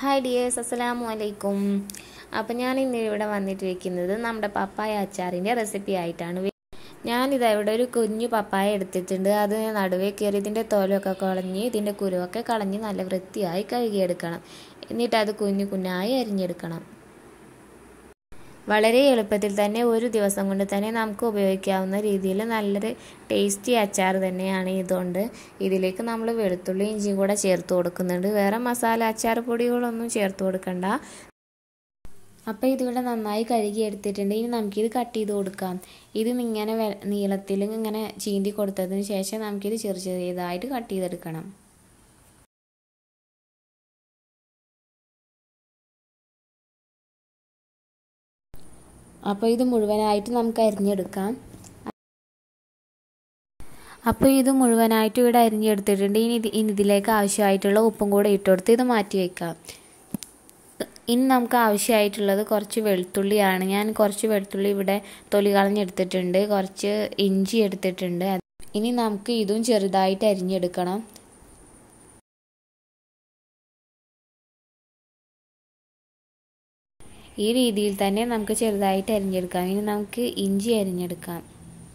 hi dears അസ്സലാമു അലൈക്കും അപ്പം ഞാൻ ഇന്ന് ഇവിടെ വന്നിട്ടിരിക്കുന്നത് നമ്മുടെ പപ്പായ അച്ചാറിൻ്റെ റെസിപ്പി ആയിട്ടാണ് ഞാനിതാ ഇവിടെ ഒരു കുഞ്ഞു പപ്പായ എടുത്തിട്ടുണ്ട് അത് നടുവേ കയറി ഇതിൻ്റെ തോലൊക്കെ കളഞ്ഞ് ഇതിൻ്റെ കുരുവൊക്കെ കളഞ്ഞ് നല്ല വൃത്തിയായി കഴുകിയെടുക്കണം എന്നിട്ട് അത് കുഞ്ഞു കുഞ്ഞായി അരിഞ്ഞെടുക്കണം വളരെ എളുപ്പത്തിൽ തന്നെ ഒരു ദിവസം കൊണ്ട് തന്നെ നമുക്ക് ഉപയോഗിക്കാവുന്ന രീതിയിൽ നല്ലൊരു ടേസ്റ്റി അച്ചാർ തന്നെയാണ് ഇതുകൊണ്ട് ഇതിലേക്ക് നമ്മൾ വെളുത്തുള്ളി ഇഞ്ചിയും കൂടെ ചേർത്ത് കൊടുക്കുന്നുണ്ട് വേറെ മസാല അച്ചാർ പൊടികളൊന്നും ചേർത്ത് കൊടുക്കണ്ട അപ്പോൾ ഇതിവിടെ നന്നായി കഴുകി എടുത്തിട്ടുണ്ട് ഇനി നമുക്കിത് കട്ട് ചെയ്ത് കൊടുക്കാം ഇത് ഇങ്ങനെ നീളത്തിൽ ഇങ്ങനെ ചീന്തി കൊടുത്തതിന് ശേഷം നമുക്കിത് ചെറു ചെറിയതായിട്ട് കട്ട് ചെയ്തെടുക്കണം അപ്പോൾ ഇത് മുഴുവനായിട്ട് നമുക്ക് അരിഞ്ഞെടുക്കാം അപ്പോൾ ഇത് മുഴുവനായിട്ട് ഇവിടെ അരിഞ്ഞെടുത്തിട്ടുണ്ട് ഇനി ഇനി ഇതിലേക്ക് ആവശ്യമായിട്ടുള്ള ഉപ്പും കൂടെ ഇട്ടുകൊടുത്ത് ഇത് മാറ്റി വയ്ക്കാം ഇനി നമുക്ക് ആവശ്യമായിട്ടുള്ളത് കുറച്ച് വെളുത്തുള്ളിയാണ് ഞാൻ കുറച്ച് വെളുത്തുള്ളി ഇവിടെ തൊലി കളഞ്ഞെടുത്തിട്ടുണ്ട് കുറച്ച് ഇഞ്ചി എടുത്തിട്ടുണ്ട് ഇനി നമുക്ക് ഇതും ചെറുതായിട്ട് അരിഞ്ഞെടുക്കണം ഈ രീതിയിൽ തന്നെ നമുക്ക് ചെറുതായിട്ട് അരിഞ്ഞെടുക്കാം ഇനി നമുക്ക് ഇഞ്ചി അരിഞ്ഞെടുക്കാം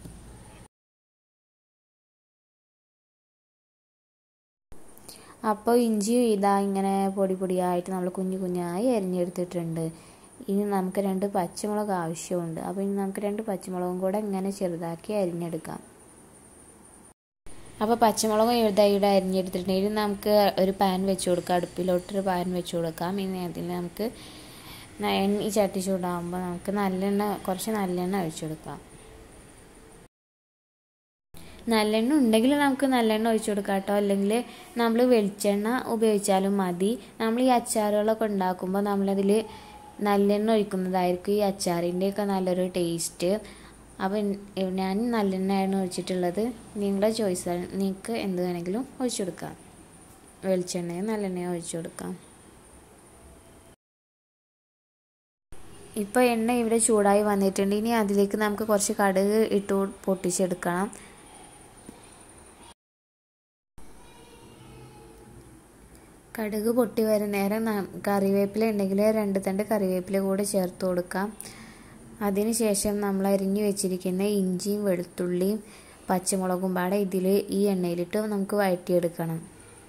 അപ്പോൾ ഇഞ്ചി ഇതാ ഇങ്ങനെ പൊടി പൊടിയായിട്ട് നമ്മൾ കുഞ്ഞു കുഞ്ഞായി അരിഞ്ഞെടുത്തിട്ടുണ്ട് ഇനി നമുക്ക് രണ്ട് പച്ചമുളക് ആവശ്യമുണ്ട് അപ്പോൾ ഇനി നമുക്ക് രണ്ട് പച്ചമുളകും കൂടെ ഇങ്ങനെ ചെറുതാക്കി അരിഞ്ഞെടുക്കാം അപ്പോൾ പച്ചമുളകും എഴുതായിട്ട് അരിഞ്ഞെടുത്തിട്ടുണ്ടെങ്കിൽ നമുക്ക് ഒരു പാൻ വെച്ച് കൊടുക്കാം അടുപ്പിലോട്ടൊരു പാൻ വെച്ച് കൊടുക്കാം ഇനി അതിൽ നമുക്ക് എണ്ണ ചട്ടി ചൂടാകുമ്പോൾ നമുക്ക് നല്ലെണ്ണ കുറച്ച് നല്ലെണ്ണ ഒഴിച്ചു കൊടുക്കാം നല്ലെണ്ണ ഉണ്ടെങ്കിൽ നമുക്ക് നല്ലെണ്ണ ഒഴിച്ചു കൊടുക്കാം കേട്ടോ അല്ലെങ്കിൽ നമ്മൾ വെളിച്ചെണ്ണ ഉപയോഗിച്ചാലും മതി നമ്മൾ ഈ അച്ചാറുകളൊക്കെ ഉണ്ടാക്കുമ്പോൾ നമ്മളതിൽ നല്ലെണ്ണ ഒഴിക്കുന്നതായിരിക്കും ഈ അച്ചാറിൻ്റെയൊക്കെ നല്ലൊരു ടേസ്റ്റ് അപ്പം ഞാൻ നല്ലെണ്ണയാണ് ഒഴിച്ചിട്ടുള്ളത് നിങ്ങളുടെ ചോയ്സാണ് നിങ്ങൾക്ക് എന്ത് വേണമെങ്കിലും ഒഴിച്ചു കൊടുക്കാം വെളിച്ചെണ്ണയോ നല്ലെണ്ണയോ ഒഴിച്ചു കൊടുക്കാം ഇപ്പോൾ എണ്ണ ഇവിടെ ചൂടായി വന്നിട്ടുണ്ട് ഇനി അതിലേക്ക് നമുക്ക് കുറച്ച് കടുക് ഇട്ട് പൊട്ടിച്ചെടുക്കണം കടുക് പൊട്ടി വരുന്ന നേരം കറിവേപ്പില ഉണ്ടെങ്കിൽ രണ്ട് തണ്ട് കറിവേപ്പില കൂടെ ചേർത്ത് കൊടുക്കാം അതിനുശേഷം നമ്മൾ അരിഞ്ഞു വെച്ചിരിക്കുന്ന ഇഞ്ചിയും വെളുത്തുള്ളിയും പച്ചമുളകും പാടെ ഇതിൽ ഈ എണ്ണയിലിട്ട് നമുക്ക് വഴറ്റിയെടുക്കണം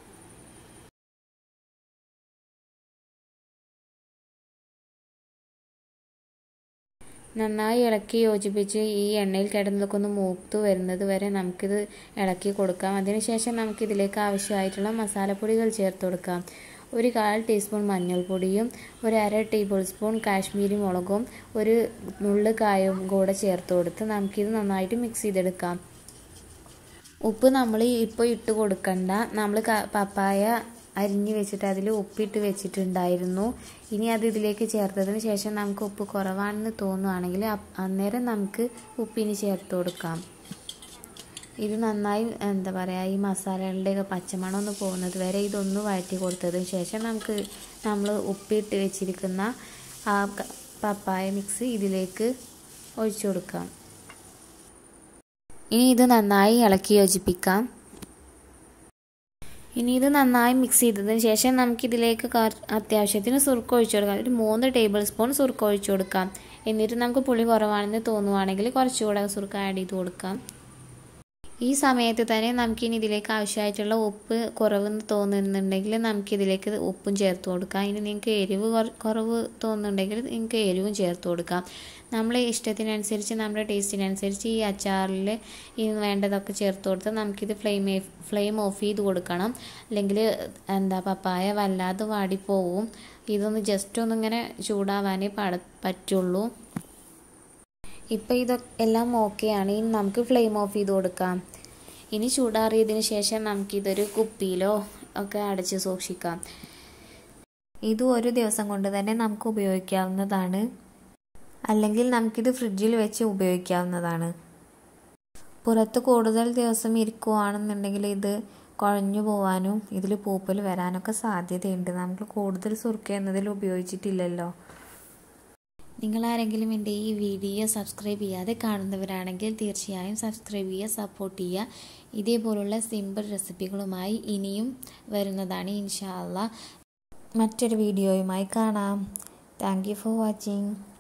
നന്നായി ഇളക്കി യോജിപ്പിച്ച് ഈ എണ്ണയിൽ കിടന്നതൊക്കെ ഒന്ന് മൂത്ത് വരുന്നത് വരെ നമുക്കിത് ഇളക്കി കൊടുക്കാം അതിനുശേഷം നമുക്കിതിലേക്ക് ആവശ്യമായിട്ടുള്ള മസാലപ്പൊടികൾ ചേർത്ത് കൊടുക്കാം ഒരു കാൽ ടീസ്പൂൺ മഞ്ഞൾപ്പൊടിയും ഒരു അര ടേബിൾ സ്പൂൺ കാശ്മീരി മുളകും ഒരു നുള്ളു കായവും കൂടെ ചേർത്ത് കൊടുത്ത് നമുക്കിത് നന്നായിട്ട് മിക്സ് ചെയ്തെടുക്കാം ഉപ്പ് നമ്മൾ ഇപ്പോൾ ഇട്ട് കൊടുക്കണ്ട നമ്മൾ പപ്പായ അരിഞ്ഞ് വെച്ചിട്ട് അതിൽ ഉപ്പിട്ട് വെച്ചിട്ടുണ്ടായിരുന്നു ഇനി അത് ഇതിലേക്ക് ചേർത്തതിന് ശേഷം നമുക്ക് ഉപ്പ് കുറവാണെന്ന് തോന്നുവാണെങ്കിൽ അന്നേരം നമുക്ക് ഉപ്പിന് ചേർത്ത് കൊടുക്കാം ഇത് നന്നായി എന്താ പറയുക ഈ മസാലകളുടെയൊക്കെ പച്ചമണം ഒന്ന് പോകുന്നത് വരെ ഇതൊന്ന് വഴറ്റി കൊടുത്തതിന് ശേഷം നമുക്ക് നമ്മൾ ഉപ്പിട്ട് വെച്ചിരിക്കുന്ന ആ പപ്പായ മിക്സ് ഇതിലേക്ക് ഒഴിച്ചു കൊടുക്കാം ഇനി ഇത് നന്നായി ഇളക്കി യോജിപ്പിക്കാം ഇനി ഇത് നന്നായി മിക്സ് ചെയ്തതിന് ശേഷം നമുക്കിതിലേക്ക് അത്യാവശ്യത്തിന് സുർക്ക ഒഴിച്ചു കൊടുക്കാം ഒരു മൂന്ന് ടേബിൾ സ്പൂൺ സുർക്ക ഒഴിച്ചു കൊടുക്കാം എന്നിട്ട് നമുക്ക് പുളി കുറവാണെന്ന് തോന്നുവാണെങ്കിൽ കുറച്ചുകൂടെ സുർക്ക ആഡ് ചെയ്ത് കൊടുക്കാം ഈ സമയത്ത് തന്നെ നമുക്കിനി ഇതിലേക്ക് ആവശ്യമായിട്ടുള്ള ഉപ്പ് കുറവെന്ന് തോന്നുന്നുണ്ടെങ്കിൽ നമുക്കിതിലേക്ക് ഉപ്പും ചേർത്ത് കൊടുക്കാം ഇനി നിങ്ങൾക്ക് എരിവ് കുറവ് തോന്നുന്നുണ്ടെങ്കിൽ നിങ്ങൾക്ക് എരിവും ചേർത്ത് കൊടുക്കാം നമ്മളെ ഇഷ്ടത്തിനനുസരിച്ച് നമ്മുടെ ടേസ്റ്റിനനുസരിച്ച് ഈ അച്ചാറിൽ ഈ വേണ്ടതൊക്കെ ചേർത്ത് കൊടുത്ത് നമുക്കിത് ഫ്ലെയിം ഫ്ലെയിം ഓഫ് ചെയ്ത് കൊടുക്കണം അല്ലെങ്കിൽ എന്താ പപ്പായ വല്ലാതെ വാടിപ്പോവും ഇതൊന്ന് ജസ്റ്റ് ഒന്നിങ്ങനെ ചൂടാവാനേ പാട പറ്റുള്ളൂ ഇപ്പോൾ ഇതൊക്കെ എല്ലാം ഓക്കെയാണ് ഇനി നമുക്ക് ഫ്ലെയിം ഓഫ് ചെയ്ത് കൊടുക്കാം ഇനി ചൂടാറിയതിന് ശേഷം നമുക്കിതൊരു കുപ്പിയിലോ ഒക്കെ അടച്ച് സൂക്ഷിക്കാം ഇത് ഒരു ദിവസം കൊണ്ട് തന്നെ നമുക്ക് ഉപയോഗിക്കാവുന്നതാണ് അല്ലെങ്കിൽ നമുക്കിത് ഫ്രിഡ്ജിൽ വെച്ച് ഉപയോഗിക്കാവുന്നതാണ് പുറത്ത് കൂടുതൽ ദിവസം ഇരിക്കുവാണെന്നുണ്ടെങ്കിൽ ഇത് കുഴഞ്ഞു പോവാനും ഇതിൽ പൂപ്പൽ വരാനൊക്കെ സാധ്യതയുണ്ട് നമുക്ക് കൂടുതൽ സുർക്ക എന്നതിൽ ഉപയോഗിച്ചിട്ടില്ലല്ലോ നിങ്ങൾ ആരെങ്കിലും എൻ്റെ ഈ വീഡിയോ സബ്സ്ക്രൈബ് ചെയ്യാതെ കാണുന്നവരാണെങ്കിൽ തീർച്ചയായും സബ്സ്ക്രൈബ് ചെയ്യുക സപ്പോർട്ട് ചെയ്യുക ഇതേപോലുള്ള സിമ്പിൾ റെസിപ്പികളുമായി ഇനിയും വരുന്നതാണ് ഇൻഷാ അള്ളാ മറ്റൊരു വീഡിയോയുമായി കാണാം താങ്ക് യു ഫോർ വാച്ചിങ്